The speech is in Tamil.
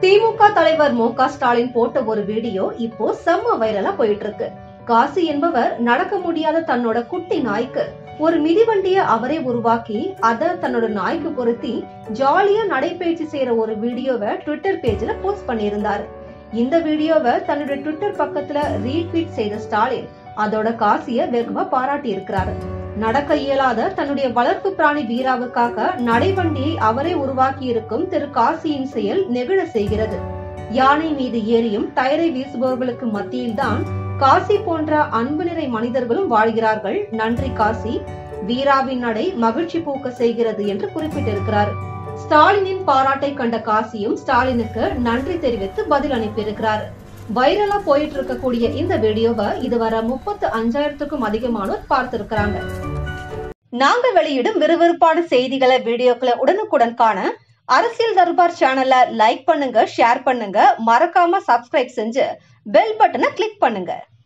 திமுக தலைவர் மு க ஸ்டாலின் போட்ட ஒரு வீடியோ இப்போ செம்ம வைரலா போயிட்டு இருக்கு காசி என்பவர் நடக்க முடியாத தன்னோட குட்டி நாய்க்கு ஒரு மிதிவண்டிய அவரே உருவாக்கி அத தன்னோட நாய்க்கு பொருத்தி ஜாலியா நடைபயிற்சி செய்யற ஒரு வீடியோவை ட்விட்டர் பேஜ்ல போஸ்ட் பண்ணியிருந்தாரு இந்த வீடியோவை தன்னுடைய ட்விட்டர் பக்கத்துல ரீட்வீட் செய்த ஸ்டாலின் அதோட காசிய வெகுவா பாராட்டி இருக்கிறாரு நடக்க இயலாத தன்னுடைய வளர்ப்பு பிராணி வீராவுக்காக நடைவண்டியை அவரே உருவாக்கி இருக்கும் திரு காசியின் செயல் நெகிழ செய்கிறது யானை மீது ஏறியும் டயரை வீசுபவர்களுக்கு மத்தியில்தான் காசி போன்ற அன்பு நிறை மனிதர்களும் வாழ்கிறார்கள் நன்றி காசி வீராவின் நடை மகிழ்ச்சி பூக்க செய்கிறது என்று குறிப்பிட்டிருக்கிறார் ஸ்டாலினின் பாராட்டை கண்ட காசியும் ஸ்டாலினுக்கு நன்றி தெரிவித்து பதில் அனுப்பியிருக்கிறார் வைரலா போயிட்டு இருக்கக்கூடிய இந்த வீடியோவை இதுவரை முப்பத்து அஞ்சாயிரத்துக்கும் அதிகமானோர் பார்த்திருக்கிறாங்க நாங்க வெளியிடும் விறுவிறுப்பான செய்திகளை வீடியோக்களை உடனுக்குடன் காண அரசியல் தர்பார் சேனலை லைக் பண்ணுங்க ஷேர் பண்ணுங்க மறக்காம சப்ஸ்கிரைப் செஞ்சு பெல் பட்டனை கிளிக் பண்ணுங்க